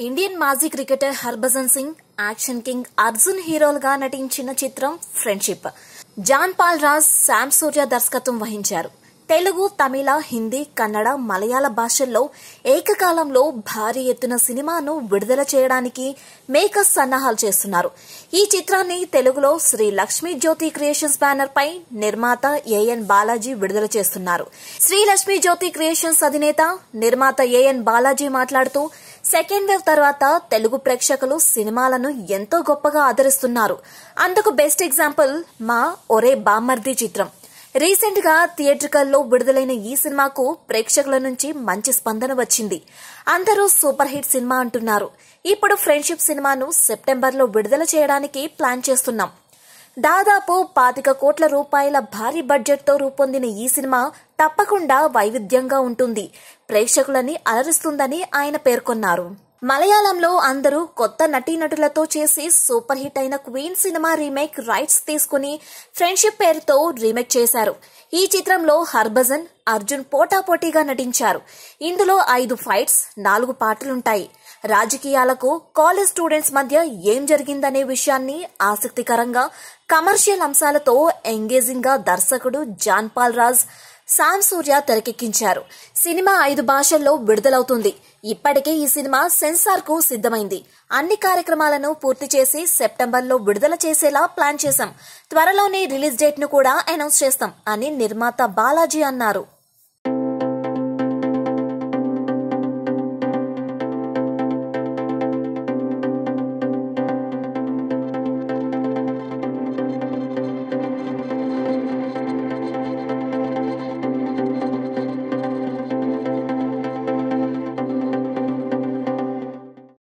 Indian మాజీ cricketer Harbhajan Singh action king Arjun హీరోలుగా నటించిన చిత్రం ఫ్రెండ్షిప్ జాన్ పాల్ రాజ్ శామ్ సూర్య దర్శకత్వం వహించారు తెలుగు తమిళ హిందీ కన్నడ మలయాళ భాషల్లో ఏకకాలంలో భారీ ఎత్తున సినిమాను విడుదల చేయడానికి మేకర్స్ సన్నాహాలు చేస్తున్నారు ఈ చిత్రాన్ని తెలుగులో శ్రీ లక్ష్మీ జ్యోతి క్రియేషన్స్ బ్యానర్ పై నిర్మాత ఏఎన్ బాలాజీ విడుదల చేస్తున్నారు శ్రీ లక్ష్మీ జ్యోతి క్రియేషన్స్ అధినేత నిర్మాత ఏఎన్ బాలాజీ మాట్లాడుతూ సెకండ్ వేవ్ తర్వాత తెలుగు ప్రేక్షకులు సినిమాలను ఎంతో గొప్పగా ఆదరిస్తున్నారు అందుకు బెస్ట్ ఎగ్జాంపుల్ మా ఒరే బామ్మర్ది చిత్రం రీసెంట్ గా థియేట్రికల్లో విడుదలైన ఈ సినిమాకు ప్రేక్షకుల నుంచి మంచి స్పందన వచ్చింది అందరూ సూపర్ హిట్ సినిమా అంటున్నారు ఇప్పుడు ఫ్రెండ్షిప్ సినిమాను సెప్టెంబర్ లో విడుదల చేయడానికి ప్లాన్ చేస్తున్నాం దాదాపు పాతిక కోట్ల రూపాయల భారీ బడ్జెట్ తో రూపొందిన ఈ సినిమా తప్పకుండా వైవిధ్యంగా ఉంటుంది ప్రేక్షకులని అలరిస్తుందని ఆయన పేర్కొన్నారు మలయాళంలో అందరూ కొత్త నటీనటులతో చేసి సూపర్ హిట్ అయిన క్వీన్ సినిమా రీమేక్ రైట్స్ తీసుకుని ఫ్రెండ్షిప్ పేరుతో రీమేక్ చేశారు ఈ చిత్రంలో హర్భజన్ అర్జున్ పోటాపోటీగా నటించారు ఇందులో ఐదు ఫైట్స్ నాలుగు పాటలుంటాయి రాజకీయాలకు కాలేజ్ స్టూడెంట్స్ మధ్య ఏం జరిగిందనే విషయాన్ని ఆసక్తికరంగా కమర్షియల్ అంశాలతో ఎంగేజింగ్ గా దర్శకుడు జాన్ పాల్ రాజ్ సామ్ సూర్య తెరకెక్కించారు సినిమా ఐదు భాషల్లో విడుదలవుతుంది ఇప్పటికే ఈ సినిమా సెన్సార్ కు సిద్ధమైంది అన్ని కార్యక్రమాలను పూర్తి చేసి సెప్టెంబర్ లో విడుదల చేసేలా ప్లాన్ చేశాం త్వరలోనే రిలీజ్ డేట్ ను కూడా అనౌన్స్ చేస్తాం అని నిర్మాత బాలాజీ అన్నారు